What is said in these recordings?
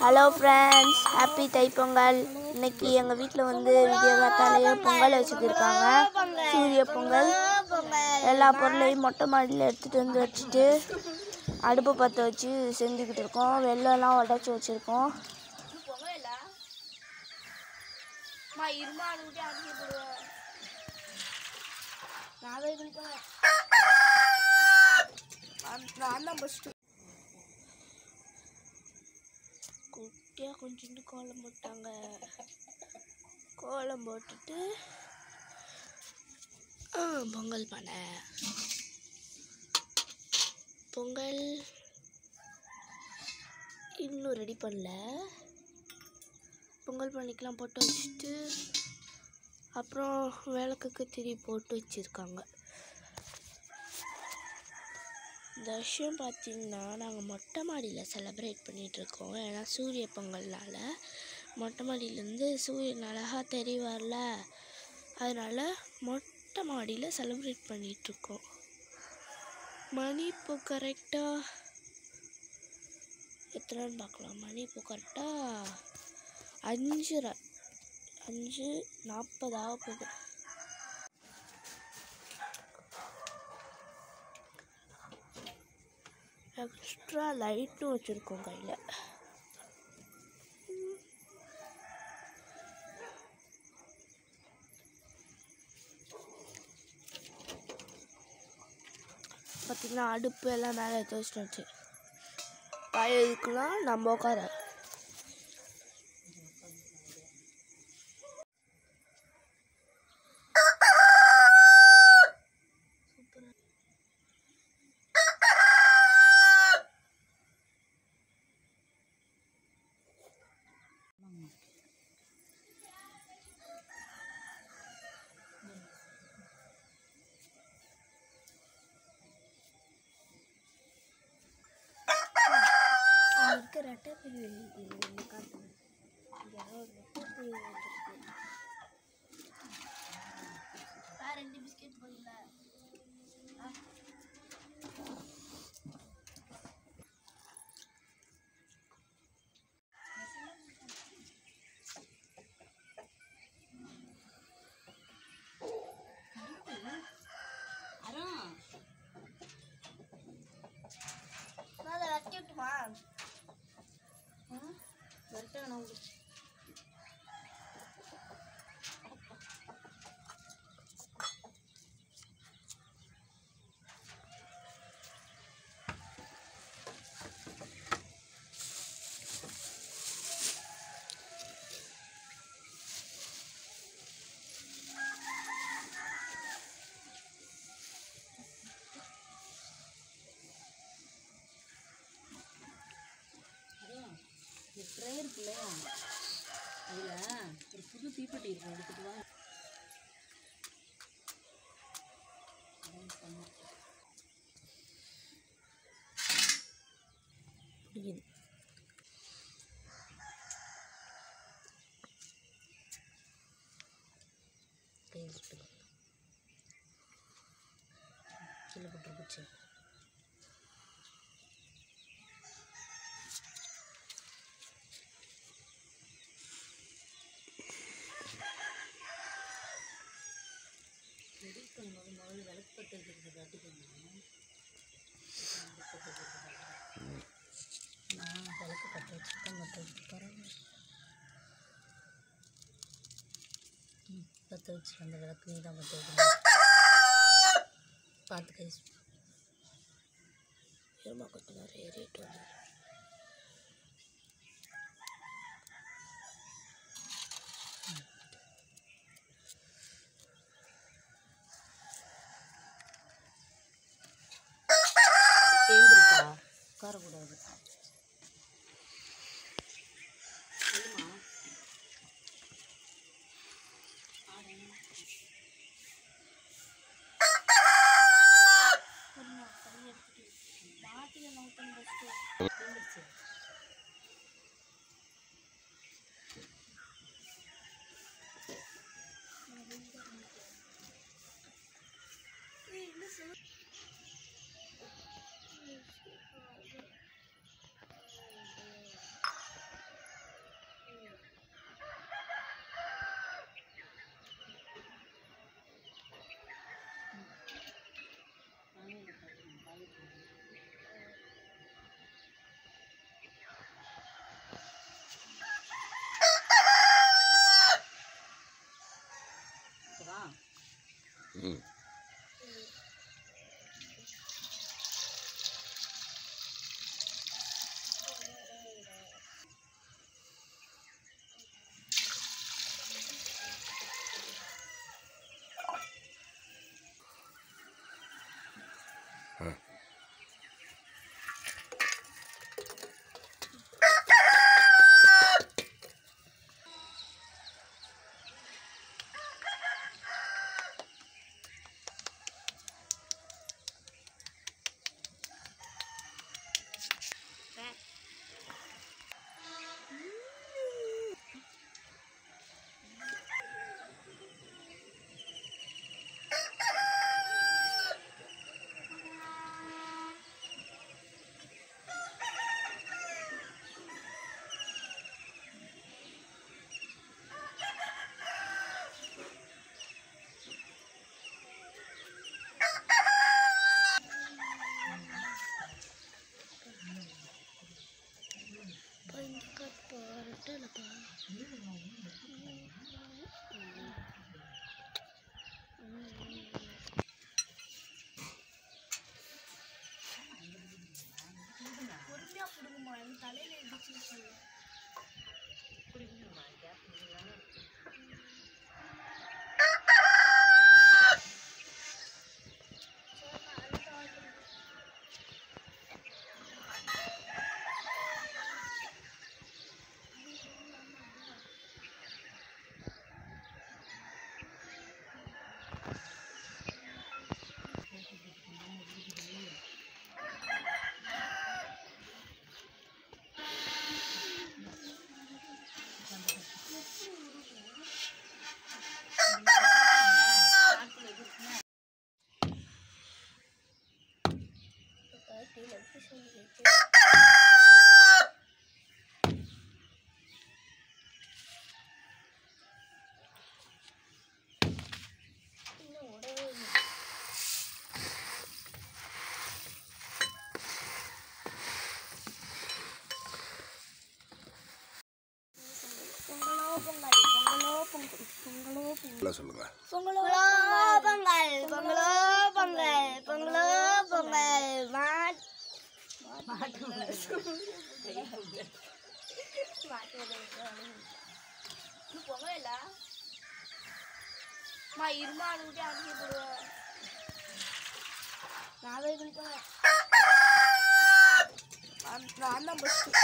Hello friends happy Thai Pongal இன்னைக்கு எங்கள் வீட்டில் வந்து விடிய காத்தாலேயே பொங்கல் வச்சுக்கிருக்காங்க சூரிய பொங்கல் எல்லா பொருளையும் மொட்டை மாடியில் எடுத்துகிட்டு வந்து வச்சுட்டு அடுப்பு பற்ற வச்சு செஞ்சுக்கிட்டு இருக்கோம் வெள்ளம்லாம் உடச்சி வச்சுருக்கோம் நான் தான் ஃபஸ்ட்டு குட்டியாக கொஞ்சோண்டு கோலம் போட்டாங்க கோலம் போட்டுட்டு ஆ, பொங்கல் பண்ண பொங்கல் இன்னும் ரெடி பண்ணல பொங்கல் பண்ணிக்கலாம் போட்டு வச்சுட்டு அப்புறம் விளக்குக்கு திரி போட்டு வச்சுருக்காங்க இந்த வருஷம் பார்த்தீங்கன்னா நாங்கள் மொட்டை மாடியில் செலிப்ரேட் பண்ணிகிட்ருக்கோம் ஏன்னா சூரிய பொங்கல்னால மொட்டை மாடியிலேருந்து சூரியன் அழகாக தெரிவார்ல அதனால் மொட்டை மாடியில் செலிப்ரேட் பண்ணிகிட்ருக்கோம் மணி இப்போ கரெக்டாக எத்தனைன்னு பார்க்கலாம் மணி இப்போ கரெக்டாக அஞ்சரை அஞ்சு நாற்பது ஆக போகுது எக்ஸ்ட்ரா லைட்டும் வச்சுருக்கோம் கையில் பார்த்திங்கன்னா அடுப்பு எல்லாம் மேலே எடுத்து வச்சுட்டு பழைய இதுக்குலாம் நம்ம உட்கார இருக்க ரெட்டை காட்டுங்க ரெண்டு பிஸ்கெட் போடல நான் அதை வெட்டி விட்டுமா இந்த ட்ரே இருக்குல்ல அதில் ஒரு புது தீப்பெட்டி இருக்கும் எடுத்துட்டு வா புரியுது கையை சுட்டு கீழே போட்டுருக்குச்சு ரெடி பண்ணும்போது முதல்ல விளக்கு பற்ற வைக்கிறது காட்டிக்கணும் நான் விளக்கு பற்ற வச்சுருக்கேன் பற்ற வச்சுட்டு பரவாயில்ல ம் பற்ற வச்சு அந்த விளக்கு நீ தான் பற்ற வைக்கணும் பார்த்து கை சு- இருமா கொஞ்ச நேரம் ஏறிட்டு வந்து எழுந்திருக்கா உட்காரக்கூடாது சொல்லுமா ம் பொங்கலோ பொங்கல் பொங்கலோ பொங்கல் பொங்கலோ பொங்கல் நல்லா சொல்லுங்கள் பொங்கலோ பொங்கல் பொங்கலோ பொங்கல் பொங்கலோ பொங்கல் மாட் பொங்கல் இல்ல மா இருமா அனுப்பிட்டு அனுப்பி போடுவேன் நான் போய் குளிப்பேன் நான் தான் ஃபஸ்ட்டு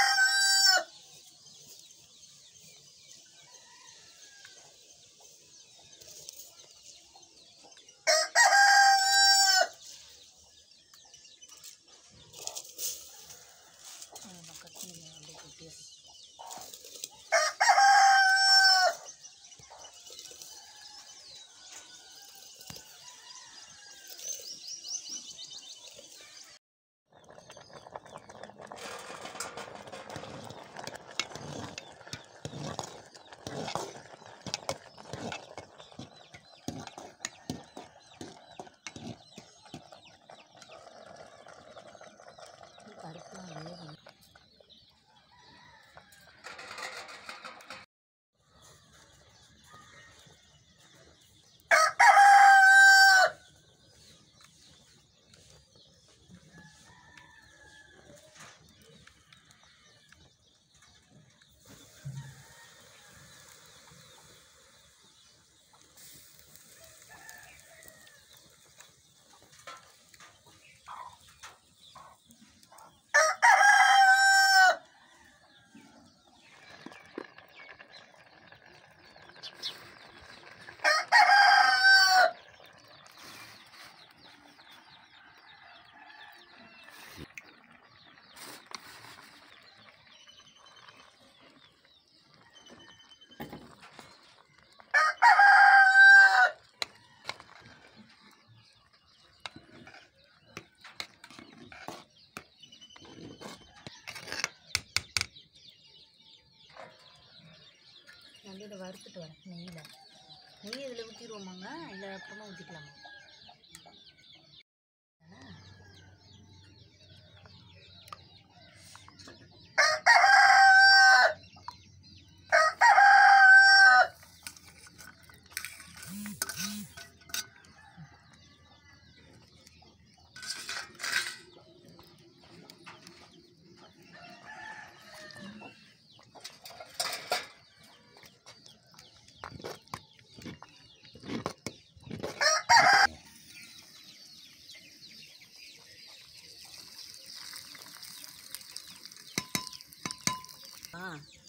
பருப்புலாம் வேகும் நான் இதை வறுத்துட்டு வரேன் நெய்யில் நெய் இதில் ஊற்றிடுவோமாங்க இல்லை அப்புறமா ஊற்றிக்கலாமா ஆ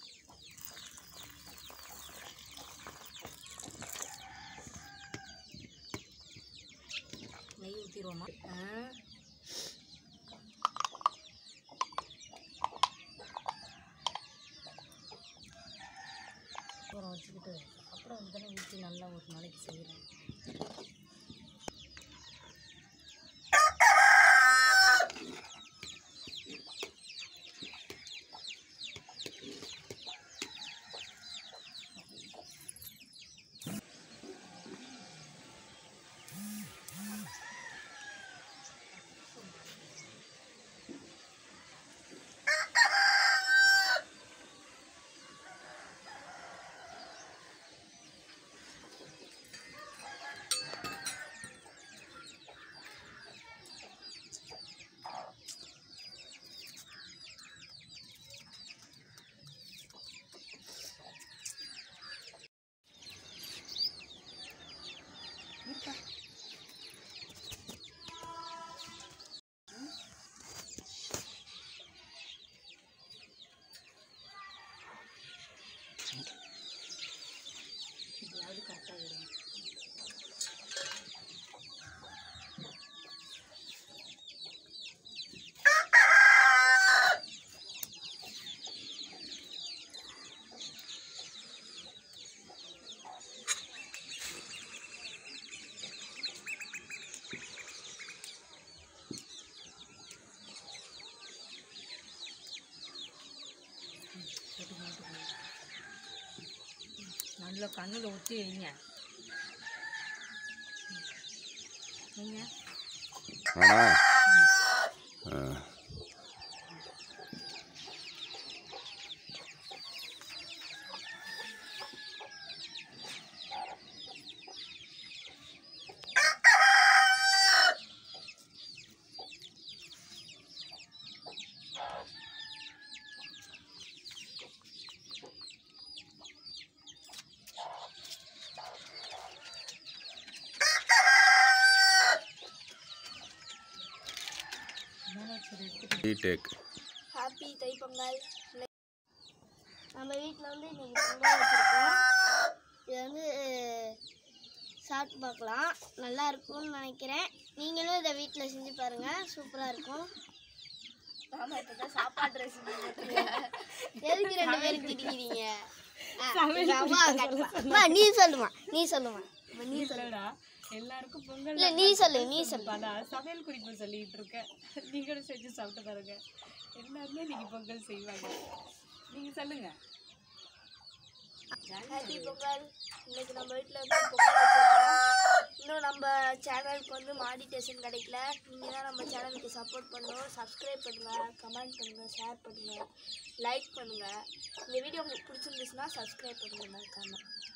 நெய் ஊற்றிடுவோமா ஆ அப்புறம் வச்சுக்கிட்டு அப்புறம் வந்து தானே ஊற்றி நல்லா ஒரு நாளைக்கு செய்கிறேன் இப்படியாவது கரெக்டாக விடுங்க நல்லா கண்ணில் ஊற்றி வைங்க வைங்க ஆனா ஆ. மேலே சரி எடுத்துட்டு ரீடேக் ஹாப்பி தைப்பொங்கல் இன்னைக்கு நம்ம வீட்டில் வந்து இன்னைக்கு பொங்கல் வச்சுருக்கோம் இது வந்து சாப்பிட்டு பார்க்கலாம் நல்லா இருக்கும்னு நினைக்கிறேன் நீங்களும் இதை வீட்டில் செஞ்சு பாருங்கள் சூப்பராக இருக்கும் ஆமாம் இப்போ தான் சாப்பாடு ரெசிபி எதுக்கு ரெண்டு பேரும் திட்டிக்கிறீங்க ஆ, அம்மா கட்டுமா. அம்மா, நீ சொல்லுமா நீ சொல்லுமா அம்மா, நீ சொல்லு இல்லடா எல்லாருக்கும் பொங்கல் இல்லை நீ சொல்லு நீ சொல்லு பாடா சமையல் குறிப்பு சொல்லிட்டு இருக்கேன் நீங்களும் செஞ்சு சாப்பிட்டு பாருங்க எல்லாருமே இன்னைக்கு பொங்கல் செய்வாங்க நீங்க சொல்லுங்க ஹாப்பி பொங்கல் இன்னைக்கு நம்ம வீட்டில் வந்து பொங்கல் வச்சிருக்கோம் இன்னும் நம்ம சேனலுக்கு வந்து மாடிடேஷன் கிடைக்கல நீங்கள் தான் நம்ம சேனலுக்கு சப்போர்ட் பண்ணணும் சப்ஸ்கிரைப் பண்ணுங்கள் கமெண்ட் பண்ணுங்கள் ஷேர் பண்ணுங்கள் லைக் பண்ணுங்கள் இந்த வீடியோ உங்களுக்கு பிடிச்சிருந்துச்சுன்னா சப்ஸ்கிரைப் பண்ணுங்கள் மறக்காமல்